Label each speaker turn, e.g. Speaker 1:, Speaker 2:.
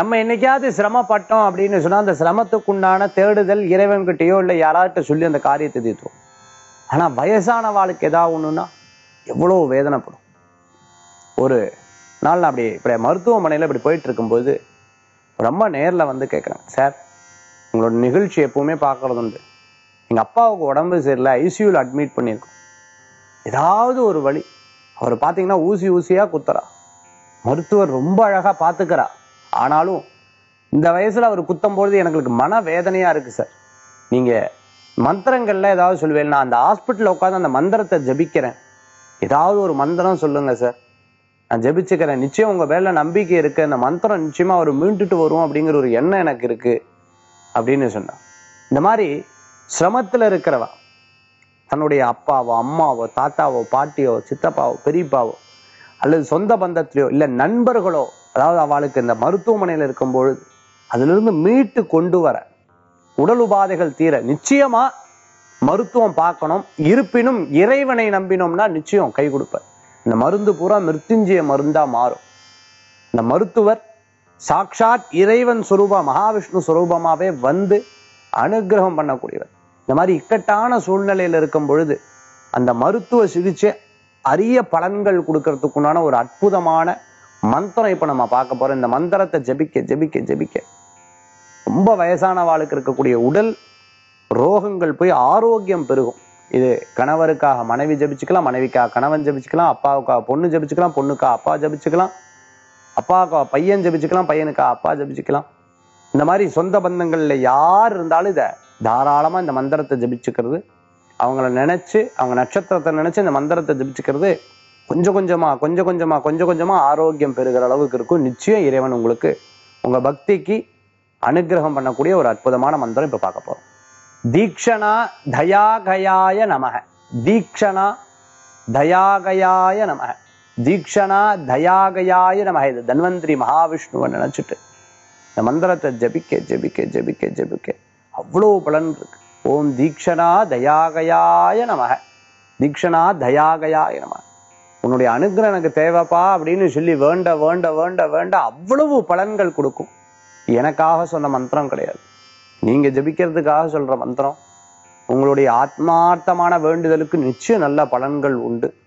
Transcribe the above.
Speaker 1: நம்ம என்னைக்காவது சிரமப்பட்டோம் அப்படின்னு சொன்னா அந்த சிரமத்துக்குண்டான தேடுதல் இறைவன்கிட்டயோ இல்லை யாராட்ட சொல்லி அந்த காரியத்தை தீர்த்துரும் ஆனா வயசான வாழ்க்கை ஏதாவது ஒண்ணுன்னா எவ்வளவு வேதனைப்படும் ஒரு நாள் நான் அப்படி இப்படி மருத்துவமனையில இப்படி போயிட்டு இருக்கும்போது ரொம்ப நேர்ல வந்து கேட்குறேன் சார் உங்களோட நிகழ்ச்சி எப்பவுமே பார்க்கறது உண்டு எங்க அப்பாவுக்கு உடம்பு சரியில்லை ஐசியூல அட்மிட் பண்ணியிருக்கோம் ஏதாவது ஒரு வழி அவர் பார்த்தீங்கன்னா ஊசி ஊசியா குத்துறா மருத்துவர் ரொம்ப அழகா பார்த்துக்கிறா ஆனாலும் இந்த வயசுல அவர் குத்தும் பொழுது எனக்கு மன வேதனையா இருக்கு சார் நீங்க மந்திரங்கள்ல ஏதாவது சொல்லுவேன் நான் அந்த ஹாஸ்பிட்டல்ல உட்காந்து அந்த மந்திரத்தை ஜபிக்கிறேன் ஏதாவது ஒரு மந்திரம் சொல்லுங்க சார் நான் ஜெபிச்சுக்கிறேன் நிச்சயம் உங்க மேல நம்பிக்கை இருக்கு அந்த மந்திரம் நிச்சயமா அவர் மீண்டுட்டு வரும் அப்படிங்கிற ஒரு எண்ணம் எனக்கு இருக்கு அப்படின்னு சொன்னான் இந்த மாதிரி சிரமத்துல இருக்கிறவா தன்னுடைய அப்பாவோ அம்மாவோ தாத்தாவோ பாட்டியோ சித்தப்பாவோ பெரியப்பாவோ அல்லது சொந்த பந்தத்திலையோ இல்ல நண்பர்களோ அதாவது அவளுக்கு இந்த மருத்துவமனையில இருக்கும் பொழுது அதிலிருந்து மீட்டு கொண்டு வர உடல் உபாதைகள் தீர நிச்சயமா மருத்துவம் பார்க்கணும் இருப்பினும் இறைவனை நம்பினோம்னா நிச்சயம் கை கொடுப்பார் இந்த மருந்து பூரா மிருத்யுஞ்சய மருந்தா மாறும் இந்த மருத்துவர் சாக்ஷாத் இறைவன் சுரூபா மகாவிஷ்ணு சுரூபமாவே வந்து அனுகிரகம் பண்ணக்கூடியவர் இந்த மாதிரி இக்கட்டான சூழ்நிலையில இருக்கும் பொழுது அந்த மருத்துவ சிகிச்சை அரிய பலன்கள் கொடுக்கறதுக்குண்டான ஒரு அற்புதமான மந்திரம் இப்ப நம்ம பார்க்க போறோம் இந்த மந்திரத்தை ஜெபிக்க ஜெபிக்க ஜெபிக்க ரொம்ப வயசான வாளுக்கு இருக்கக்கூடிய உடல் ரோகங்கள் போய் ஆரோக்கியம் பெருகும் இது கணவருக்காக மனைவி ஜெபிச்சுக்கலாம் மனைவிக்காக கணவன் ஜெபிச்சுக்கலாம் அப்பாவுக்காக பொண்ணு ஜெபிச்சுக்கலாம் பொண்ணுக்காக அப்பா ஜெபிச்சுக்கலாம் அப்பாவுக்காக பையன் ஜெபிச்சுக்கலாம் பையனுக்காக அப்பா ஜெபிச்சுக்கலாம் இந்த மாதிரி சொந்த பந்தங்கள்ல யார் இருந்தாலும் இதை தாராளமா இந்த மந்திரத்தை ஜெபிச்சுக்கிறது அவங்கள நினைச்சு அவங்க நட்சத்திரத்தை நினைச்சு இந்த மந்திரத்தை ஜெபிச்சுக்கிறது கொஞ்சம் கொஞ்சமா கொஞ்சம் கொஞ்சமா கொஞ்சம் கொஞ்சமா ஆரோக்கியம் பெறுகிற அளவுக்கு இருக்கும் நிச்சயம் இறைவன் உங்களுக்கு உங்க பக்திக்கு அனுகிரகம் பண்ணக்கூடிய ஒரு அற்புதமான மந்திரம் இப்ப பார்க்க போறோம் தீக்ஷணா தயாகயாய நமக தீக்ஷணா தயாகயாய நமக தீக்ஷணா தயாகயாய நமக இது தன்வந்திரி மகாவிஷ்ணுவை நினைச்சிட்டு இந்த மந்திரத்தை ஜபிக்க ஜபிக்க ஜபிக்க ஜபிக்க அவ்வளோ பலன் இருக்கு ஓம் தீக்ஷணா தயாகயாய நமக தீக்ஷணா தயாகயாய நமக உன்னுடைய அனுகிரகம் எனக்கு தேவைப்பா அப்படின்னு சொல்லி வேண்ட வேண்ட வேண்ட வேண்ட அவ்வளவு பலன்கள் கொடுக்கும் எனக்காக சொன்ன மந்திரம் கிடையாது நீங்க ஜபிக்கிறதுக்காக சொல்ற மந்திரம் உங்களுடைய ஆத்மார்த்தமான வேண்டுதலுக்கு நிச்சயம் நல்ல பலன்கள் உண்டு